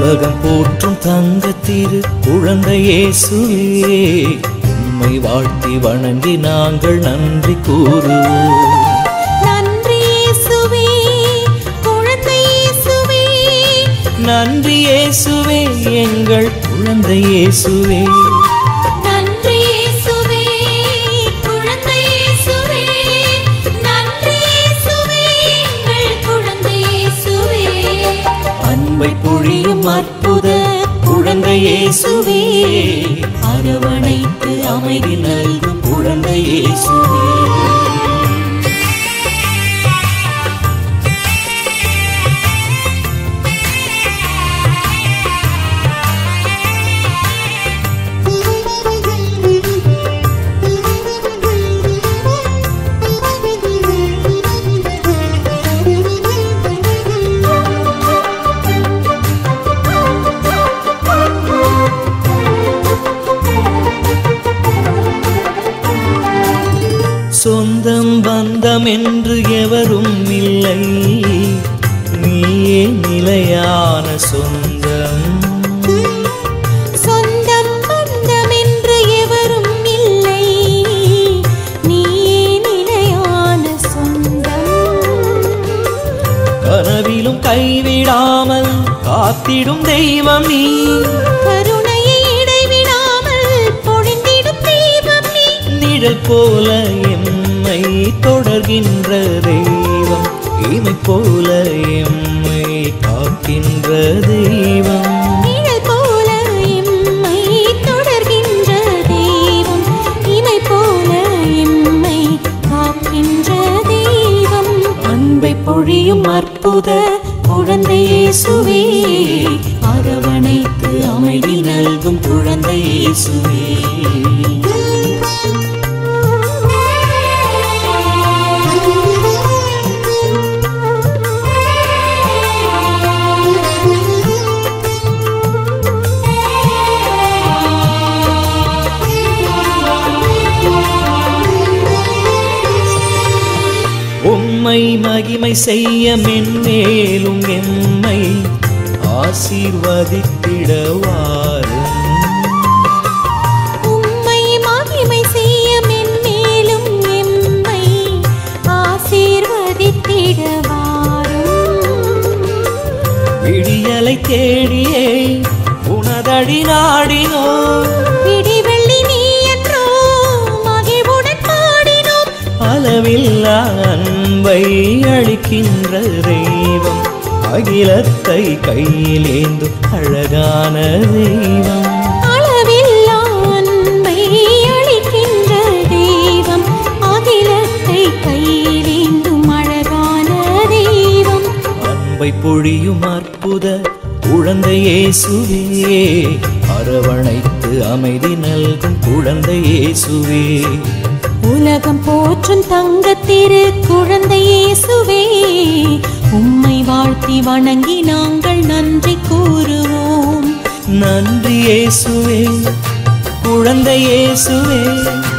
உலகம் போற்றும் தங்க திரு குழந்தை இயேசுவே உம்மை வாழ்த்தி வணங்கி நாங்கள் நன்றி கூறுவோம் நன்றி இயேசுவே குழந்தை இயேசுவே நன்றி இயேசுவே எங்கள் குழந்தை இயேசுவே நன்றி இயேசுவே குழந்தை இயேசுவே நன்றி இயேசுவே எங்கள் குழந்தை இயேசுவே அன்பை பொழியும் அற்புத குழந்தை இயேசுவே அரவணைத்து அமைதி நல்கும் குழந்தை இயேசுவே சொந்தம் பந்தம் என்று எவரும் இல்லை நீயே நிலையான சொந்தம் சொந்தம் பந்தம் என்று எவரும் இல்லை நீயே நிலையான சொந்தம் கனவிலும் கைவிடாமல் காத்திடும் தெய்வம் நீ கருணையை இடைவிடாமல் பொழிந்திடும் தெய்வம் நீ நிழல் போல எம்மை தொடர்கின்ற தெய்வம் இமை போல எம்மை காக்கின்ற தெய்வம் நிழல் போல எம்மை தொடர்கின்ற தெய்வம் இமை போல எம்மை காக்கின்ற தெய்வம் அன்பை பொழியும் அற்புத குழந்தை இயேசுவே அரவணைத்து அமைதி நல்கும் குழந்தை இயேசுவே உம்மை மகிமை செய்ய மென்மேலும் எம்மை ஆசீர்வதித்திடவாரும் உம்மை மகிமை செய்ய மென்மேலும் எம்மை ஆசீர்வதித்திடவாரும் விடியலை தேடியே உனதடி நாடினோ விடிவெள்ளி நீ என்றோ மகிழ்வுடன் பாடினோம் அளவில்லா அன்பை அளிக்கின்ற தெய்வம் அகிலத்தை கையிலேந்தும் அழகான தெய்வம் அளவில்லா அன்பை அளிக்கின்ற தெய்வம் அகிலத்தை கையிலேந்தும் அழகான தெய்வம் அன்பை பொழியும் அற்புத குழந்தை இயேசுவே அரவணைத்து அமைதி நல்கும் குழந்தை இயேசுவே உலகம் போற்றும் தங்கத்திரு குழந்தை இயேசுவே உம்மை வாழ்த்தி வணங்கி நாங்கள் நன்றி கூறுவோம் நன்றி இயேசுவே குழந்தை இயேசுவே